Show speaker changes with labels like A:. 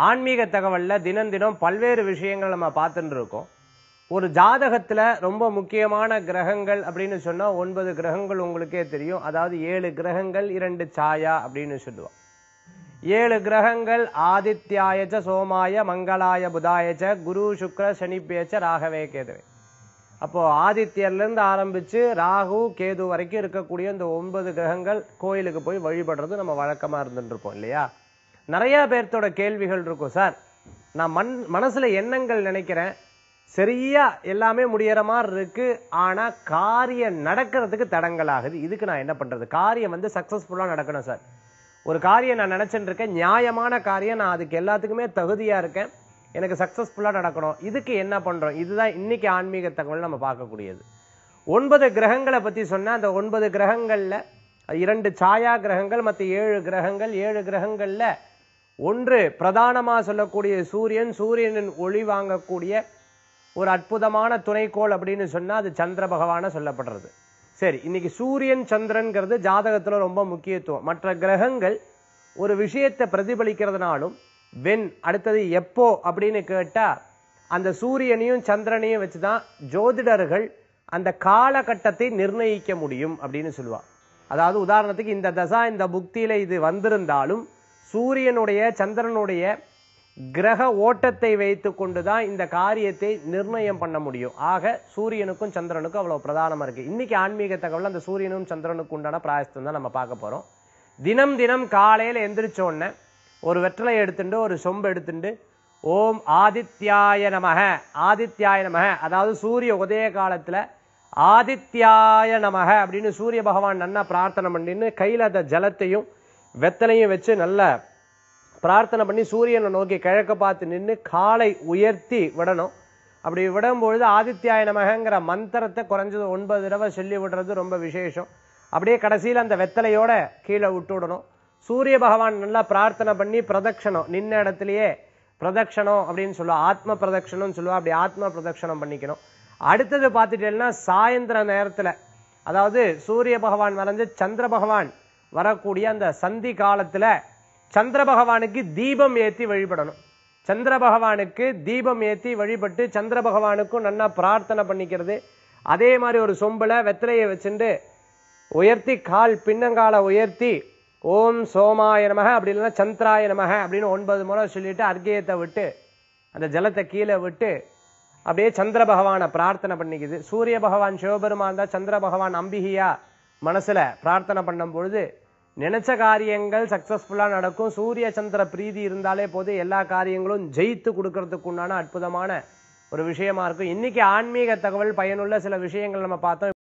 A: ஆன்மீக தகவல்ல தினம் தினம் பல்வேறு விஷயங்கள் நம்ம பார்த்துட்டு இருக்கோம் ஒரு ஜாதகத்துல ரொம்ப முக்கியமான கிரகங்கள் அப்படின்னு சொன்னா ஒன்பது கிரகங்கள் உங்களுக்கே தெரியும் அதாவது ஏழு கிரகங்கள் இரண்டு சாயா அப்படின்னு சொல்லுவோம் ஏழு கிரகங்கள் ஆதித்யாயச்ச சோமாய மங்களாய புதாயச்ச குரு சுக்ர சனிப்பேச்ச ராகவே கேதுவே அப்போ ஆதித்யர்ல இருந்து ஆரம்பிச்சு ராகு கேது வரைக்கும் இருக்கக்கூடிய இந்த ஒன்பது கிரகங்கள் கோயிலுக்கு போய் வழிபடுறது நம்ம வழக்கமா இருந்துட்டு இருப்போம் இல்லையா நிறைய பேர்த்தோட கேள்விகள் இருக்கும் சார் நான் மண் மனசுல எண்ணங்கள் நினைக்கிறேன் சரியா எல்லாமே முடியற மாதிரி இருக்கு ஆனா காரியம் நடக்கிறதுக்கு தடங்கள் ஆகுது இதுக்கு நான் என்ன பண்றது காரியம் வந்து சக்சஸ்ஃபுல்லா நடக்கணும் சார் ஒரு காரியம் நான் நினைச்சிட்டு இருக்கேன் நியாயமான காரியம் நான் அதுக்கு எல்லாத்துக்குமே தகுதியா இருக்கேன் எனக்கு சக்சஸ்ஃபுல்லா நடக்கணும் இதுக்கு என்ன பண்றோம் இதுதான் இன்னைக்கு ஆன்மீக தகவல் நம்ம பார்க்கக்கூடியது ஒன்பது கிரகங்களை பத்தி சொன்னா அந்த ஒன்பது கிரகங்கள்ல இரண்டு சாயா கிரகங்கள் மற்ற ஏழு கிரகங்கள் ஏழு கிரகங்கள்ல ஒன்று பிரதானமா சொல்லக்கூடிய சூரியன் சூரியனின் ஒளி வாங்கக்கூடிய ஒரு அற்புதமான துணைக்கோள் அப்படின்னு சொன்னா அது சந்திர பகவான சொல்லப்படுறது சரி இன்னைக்கு சூரியன் சந்திரன்கிறது ஜாதகத்துல ரொம்ப முக்கியத்துவம் மற்ற கிரகங்கள் ஒரு விஷயத்தை பிரதிபலிக்கிறதுனாலும் வென் அடுத்தது எப்போ அப்படின்னு கேட்டா அந்த சூரியனையும் சந்திரனையும் வச்சுதான் ஜோதிடர்கள் அந்த காலகட்டத்தை நிர்ணயிக்க முடியும் அப்படின்னு சொல்லுவா அதாவது உதாரணத்துக்கு இந்த தசா இந்த புக்தியில இது வந்திருந்தாலும் சூரியனுடைய சந்திரனுடைய கிரக ஓட்டத்தை வைத்து கொண்டுதான் இந்த காரியத்தை நிர்ணயம் பண்ண முடியும் ஆக சூரியனுக்கும் சந்திரனுக்கும் அவ்வளவு பிரதானமா இருக்கு இன்னைக்கு ஆன்மீக தகவல் அந்த சூரியனும் சந்திரனுக்கும் உண்டான பிராயசத்தம் தான் நம்ம பார்க்க போறோம் தினம் தினம் காலையில எந்திரிச்ச உடனே ஒரு வெற்றலை எடுத்துட்டு ஒரு சொம்பு எடுத்துட்டு ஓம் ஆதித்யாய நமக ஆதித்யாய நமக அதாவது சூரிய உதய காலத்துல ஆதித்யாய நமக அப்படின்னு சூரிய பகவான் நல்லா பிரார்த்தனை பண்ணின்னு கையில அந்த ஜலத்தையும் வெத்தலையும் வச்சு நல்ல பிரார்த்தனை பண்ணி சூரியனை நோக்கி கிழக்க பார்த்து நின்று காலை உயர்த்தி விடணும் அப்படி விடும்பொழுது ஆதித்யாய நமகங்கிற மந்திரத்தை குறைஞ்சது ஒன்பது தடவை சொல்லி விடுறது ரொம்ப விசேஷம் அப்படியே கடைசியில் அந்த வெத்தலையோட கீழே விட்டு விடணும் சூரிய பகவான் நல்லா பிரார்த்தனை பண்ணி பிரதட்சணம் நின்ன இடத்துலயே பிரதட்சணம் அப்படின்னு சொல்லுவா ஆத்ம பிரதட்சணம்னு சொல்லுவா அப்படி ஆத்ம பிரதட்சணம் பண்ணிக்கணும் அடுத்தது பார்த்துட்டேன்னா சாயந்தர நேரத்துல அதாவது சூரிய பகவான் மறைஞ்சு சந்திர பகவான் வரக்கூடிய அந்த சந்தி காலத்துல சந்திர பகவானுக்கு தீபம் ஏத்தி வழிபடணும் சந்திர பகவானுக்கு தீபம் ஏத்தி வழிபட்டு சந்திர பகவானுக்கும் நல்லா பிரார்த்தனை பண்ணிக்கிறது அதே மாதிரி ஒரு சொம்புல வெத்திலையை வச்சுட்டு உயர்த்தி கால் பின்னங்கால உயர்த்தி ஓம் சோமாய நமக அப்படி இல்லைன்னா சந்திராய நமக அப்படின்னு ஒன்பது முறை சொல்லிட்டு அர்க்கியத்தை விட்டு அந்த ஜலத்தை கீழே விட்டு அப்படியே சந்திர பகவானை பிரார்த்தனை பண்ணிக்குது சூரிய பகவான் சிவபெருமான் தான் சந்திர பகவான் அம்பிகையா மனசுல பிரார்த்தனை பண்ணும் பொழுது நினைச்ச காரியங்கள் சக்சஸ்ஃபுல்லா நடக்கும் சூரிய சந்திர பிரீதி இருந்தாலே போது எல்லா காரியங்களும் ஜெயித்து கொடுக்கறதுக்கு உண்டான அற்புதமான ஒரு விஷயமா இருக்கும் இன்னைக்கு ஆன்மீக தகவல் பயனுள்ள சில விஷயங்கள் நம்ம பார்த்தோம்